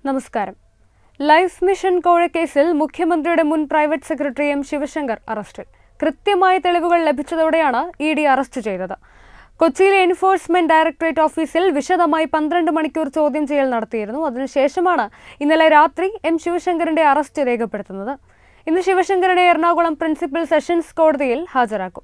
നമസ്കാരം life mission കോഴക്കേസിൽ മുഖ്യമന്ത്രിയുടെ മുൻ പ്രൈവറ്റ് സെക്രട്ടറി എം ശിവശങ്കർ അറസ്റ്റിൽ കൃത്യമായ തെളിവുകൾ ലഭിച്ചതോടെയാണ് ഇ ഡി അറസ്റ്റ് ചെയ്തത് കൊച്ചിയിലെ എൻഫോഴ്സ്മെന്റ് ഡയറക്ടറേറ്റ് ഓഫീസിൽ വിശദമായി പന്ത്രണ്ട് മണിക്കൂർ ചോദ്യം ചെയ്യൽ നടത്തിയിരുന്നു അതിനുശേഷമാണ് ഇന്നലെ രാത്രി എം ശിവശങ്കറിന്റെ അറസ്റ്റ് രേഖപ്പെടുത്തുന്നത് ഇന്ന് ശിവശങ്കറിനെ എറണാകുളം പ്രിൻസിപ്പൽ സെഷൻസ് കോടതിയിൽ ഹാജരാക്കും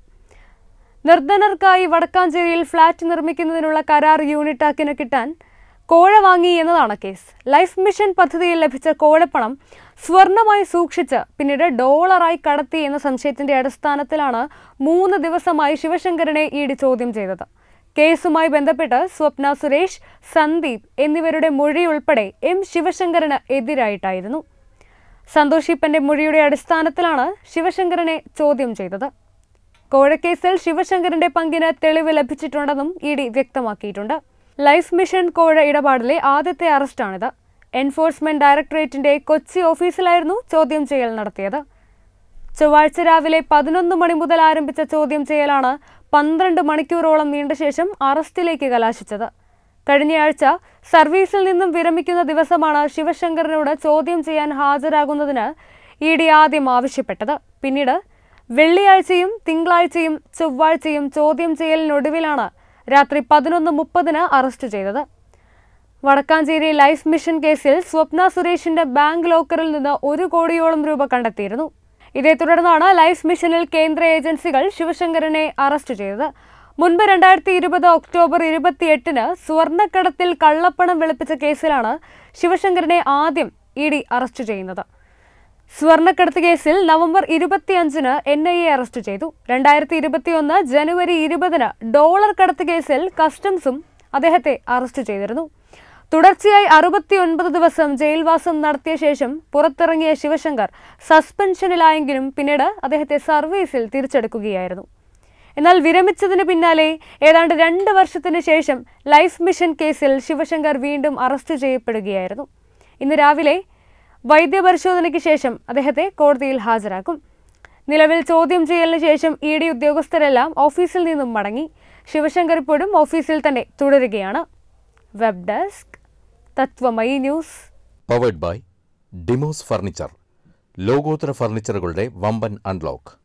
നിർധനർക്കായി വടക്കാഞ്ചേരിയിൽ ഫ്ളാറ്റ് നിർമ്മിക്കുന്നതിനുള്ള കരാർ യൂണിറ്റാക്കിന് കിട്ടാൻ കോഴ വാങ്ങി എന്നതാണ് കേസ് ലൈഫ് മിഷൻ പദ്ധതിയിൽ ലഭിച്ച കോഴപ്പണം സ്വർണമായി സൂക്ഷിച്ച് പിന്നീട് ഡോളറായി കടത്തി എന്ന സംശയത്തിന്റെ അടിസ്ഥാനത്തിലാണ് മൂന്ന് ദിവസമായി ശിവശങ്കരനെ ഇ ഡി ചോദ്യം ചെയ്തത് കേസുമായി ബന്ധപ്പെട്ട് സ്വപ്ന സുരേഷ് സന്ദീപ് എന്നിവരുടെ മൊഴി ഉൾപ്പെടെ എം ശിവശങ്കരന് എതിരായിട്ടായിരുന്നു സന്തോഷ് ഈപ്പന്റെ മൊഴിയുടെ അടിസ്ഥാനത്തിലാണ് ശിവശങ്കരനെ ചോദ്യം ചെയ്തത് കോഴക്കേസിൽ ശിവശങ്കരന്റെ പങ്കിന് തെളിവ് ലഭിച്ചിട്ടുണ്ടെന്നും ഇ ഡി വ്യക്തമാക്കിയിട്ടുണ്ട് ലൈഫ് മിഷൻ കോഴ ഇടപാടിലെ ആദ്യത്തെ അറസ്റ്റാണിത് എൻഫോഴ്സ്മെന്റ് ഡയറക്ടറേറ്റിന്റെ കൊച്ചി ഓഫീസിലായിരുന്നു ചോദ്യം ചെയ്യൽ നടത്തിയത് ചൊവ്വാഴ്ച രാവിലെ പതിനൊന്ന് മണി മുതൽ ആരംഭിച്ച ചോദ്യം ചെയ്യലാണ് പന്ത്രണ്ട് മണിക്കൂറോളം നീണ്ട ശേഷം അറസ്റ്റിലേക്ക് കലാശിച്ചത് കഴിഞ്ഞയാഴ്ച സർവീസിൽ നിന്നും വിരമിക്കുന്ന ദിവസമാണ് ശിവശങ്കറിനോട് ചോദ്യം ചെയ്യാൻ ഹാജരാകുന്നതിന് ഇ ഡി ആദ്യം ആവശ്യപ്പെട്ടത് പിന്നീട് വെള്ളിയാഴ്ചയും തിങ്കളാഴ്ചയും ചൊവ്വാഴ്ചയും ചോദ്യം ചെയ്യലിനൊടുവിലാണ് രാത്രി പതിനൊന്ന് മുപ്പതിന് അറസ്റ്റ് ചെയ്തത് വടക്കാഞ്ചേരി ലൈഫ് മിഷൻ കേസിൽ സ്വപ്ന സുരേഷിന്റെ ബാങ്ക് ലോക്കറിൽ നിന്ന് ഒരു കോടിയോളം രൂപ കണ്ടെത്തിയിരുന്നു ഇതേ തുടർന്നാണ് ലൈഫ് മിഷനിൽ കേന്ദ്ര ഏജൻസികൾ ശിവശങ്കരനെ അറസ്റ്റ് ചെയ്തത് മുൻപ് രണ്ടായിരത്തി ഇരുപത് ഒക്ടോബർ ഇരുപത്തിയെട്ടിന് സ്വർണ്ണക്കടത്തിൽ കള്ളപ്പണം വെളുപ്പിച്ച കേസിലാണ് ശിവശങ്കരനെ ആദ്യം ഇ ഡി അറസ്റ്റ് ചെയ്യുന്നത് സ്വർണ്ണക്കടത്ത് കേസിൽ നവംബർ ഇരുപത്തിയഞ്ചിന് എൻ ഐ എ അറസ്റ്റ് ചെയ്തു രണ്ടായിരത്തി ഇരുപത്തിയൊന്ന് ജനുവരി ഇരുപതിന് ഡോളർ കടത്ത് കേസിൽ കസ്റ്റംസും അദ്ദേഹത്തെ അറസ്റ്റ് ചെയ്തിരുന്നു തുടർച്ചയായി അറുപത്തിയൊൻപത് ദിവസം ജയിൽവാസം നടത്തിയ ശേഷം പുറത്തിറങ്ങിയ ശിവശങ്കർ സസ്പെൻഷനിലായെങ്കിലും പിന്നീട് അദ്ദേഹത്തെ സർവീസിൽ തിരിച്ചെടുക്കുകയായിരുന്നു എന്നാൽ വിരമിച്ചതിന് പിന്നാലെ ഏതാണ്ട് രണ്ട് വർഷത്തിന് ശേഷം ലൈഫ് മിഷൻ കേസിൽ ശിവശങ്കർ വീണ്ടും അറസ്റ്റ് ചെയ്യപ്പെടുകയായിരുന്നു ഇന്ന് രാവിലെ വൈദ്യപരിശോധനയ്ക്ക് ശേഷം അദ്ദേഹത്തെ കോടതിയിൽ ഹാജരാക്കും നിലവിൽ ചോദ്യം ചെയ്യലിന് ശേഷം ഇ ഡി ഉദ്യോഗസ്ഥരെല്ലാം ഓഫീസിൽ നിന്നും മടങ്ങി ശിവശങ്കർ ഇപ്പോഴും ഓഫീസിൽ തന്നെ തുടരുകയാണ് web desk Tatwamayi news powered by Demos furniture ലോകോത്തര ഫർണിച്ചറുകളുടെ വമ്പൻ അൺലോക്ക്